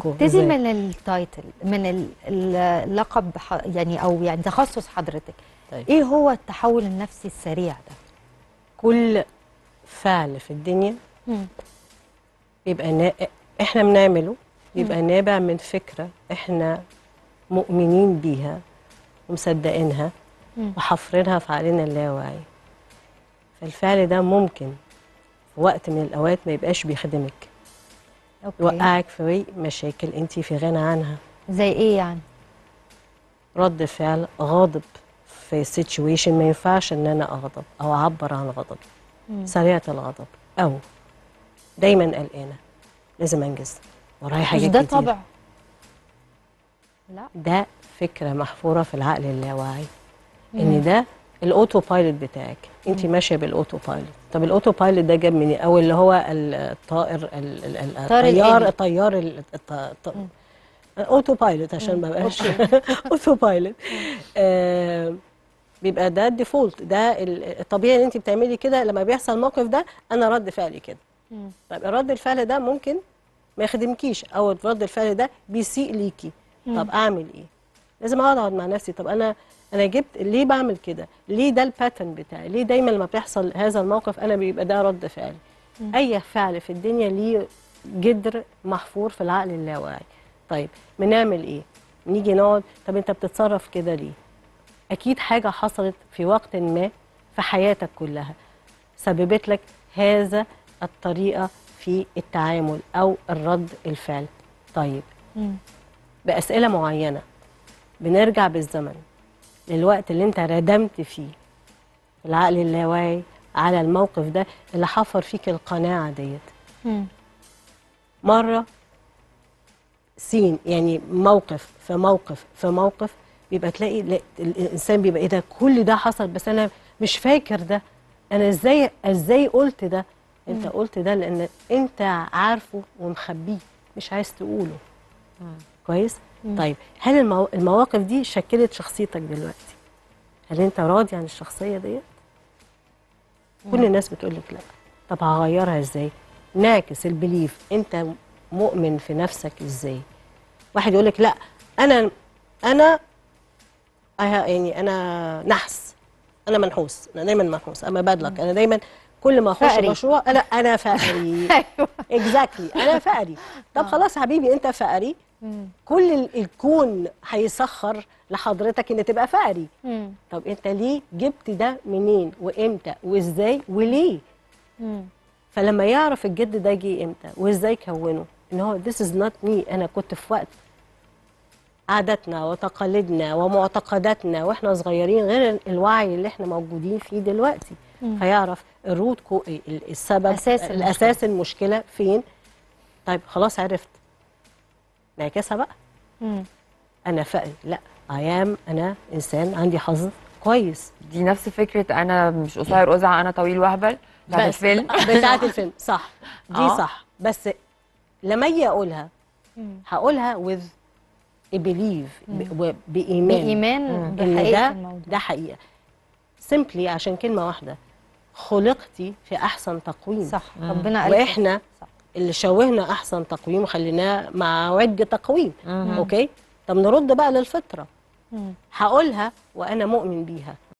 اشكركم ابتدي إزاي؟ من التايتل من ال- ال- اللقب ح- يعني او يعني تخصص حضرتك طيب. ايه هو التحول النفسي السريع ده كل فعل في الدنيا مم. بيبقى نا... احنا بنعمله بيبقى نابع من فكره احنا مؤمنين بيها ومصدقينها مم. وحافرينها في عقلنا اللاواعي فالفعل ده ممكن في وقت من الاوقات ما يبقاش بيخدمك اوكي يوقعك في مشاكل انت في غنى عنها زي ايه يعني رد فعل غاضب في سيتويشن ما ينفعش ان انا اغضب او اعبر عن غضب مم. سريعه الغضب او دايما قلقانه لازم انجز ورايا مش حاجات ده كتير طبع لا ده فكره محفوره في العقل اللاواعي ان ده الاوتو بايلوت بتاعك انت ماشيه بالاوتو بايلوت طب الاوتو بايلوت ده جاب منين او اللي هو الطائر ال- ال- ال- الطائر الطيار الآلي. الطيار ال- الط- الط- اوتو بايلوت عشان ما بقاش اوتو بايلوت آه، بيبقى ده الديفولت ده ال- الطبيعي ان انت بتعملي كده لما بيحصل الموقف ده انا رد فعلي كده مم. طب رد الفعل ده ممكن ما يخدمكيش او رد الفعل ده بيسيء ليكي طب اعمل ايه لازم اقعد اقعد مع نفسي طب انا انا جبت ليه بعمل كده ليه ده الباترن بتاعي ليه دايما لما بيحصل هذا الموقف انا بيبقى ده رد فعلي اي فعل في الدنيا ليه جدر محفور في العقل اللاواعي طيب بنعمل ايه نيجي نقعد طب انت بتتصرف كده ليه اكيد حاجه حصلت في وقت ما في حياتك كلها سببت لك هذا الطريقه في التعامل او الرد الفعل طيب مم. باسئله معينه بنرجع بالزمن للوقت اللي انت ردمت فيه في العقل اللاواعي على الموقف ده اللي حفر فيك القناعه ديت مم. مره سين يعني موقف في موقف في موقف بيبقى تلاقي لا الانسان بيبقى ايه ده كل ده حصل بس انا مش فاكر ده انا ازاي ازاي قلت ده انت قلت ده لان انت عارفه ومخبيه مش عايز تقوله كويس طيب هل المو... المواقف دي شكلت شخصيتك دلوقتي هل انت راضي عن الشخصيه ديت كل الناس بتقول لك لا طب هغيرها ازاي ناكس البليف انت مؤمن في نفسك ازاي واحد يقول لك لا انا انا أه- يعني انا نحس انا منحوس انا دايما منحوس اما بدلك انا دايما كل ما اخش فقري. مشروع انا انا فقري ايوه اكزاكتلي انا فقري طب خلاص يا حبيبي انت فقري مم. كل ال- الكون هيسخر لحضرتك ان تبقى فقري مم. طب انت ليه جبت ده منين وامتى وازاي وليه مم. فلما يعرف الجد ده جه امتى وازاي كونه ان هو this is not me انا كنت في وقت عاداتنا وتقاليدنا ومعتقداتنا واحنا صغيرين غير الوعي اللي احنا موجودين فيه دلوقتي فيعرف الروت كو ال- السبب أساس المشكلة. الاساس المشكله فين طيب خلاص عرفت نعكسها بقى مم. انا فقري لا ايام انا انسان عندي حظ كويس دي نفس فكره انا مش قصير قزع انا طويل وهبل بتاعت بس الفيلم بتاعت الفيلم صح دي آه. صح بس لما اجي اقولها مم. هقولها with a belief ب- و- بايمان بايمان ان بحقيقه ده الموضوع ده حقيقه simply عشان كلمه واحده خلقتي في احسن تقويم صح ربنا قال كده. واحنا صح. اللي شوهنا احسن تقويم وخليناه مع وج تقويم اوكي طب نرد بقى للفطره مم. هقولها وانا مؤمن بيها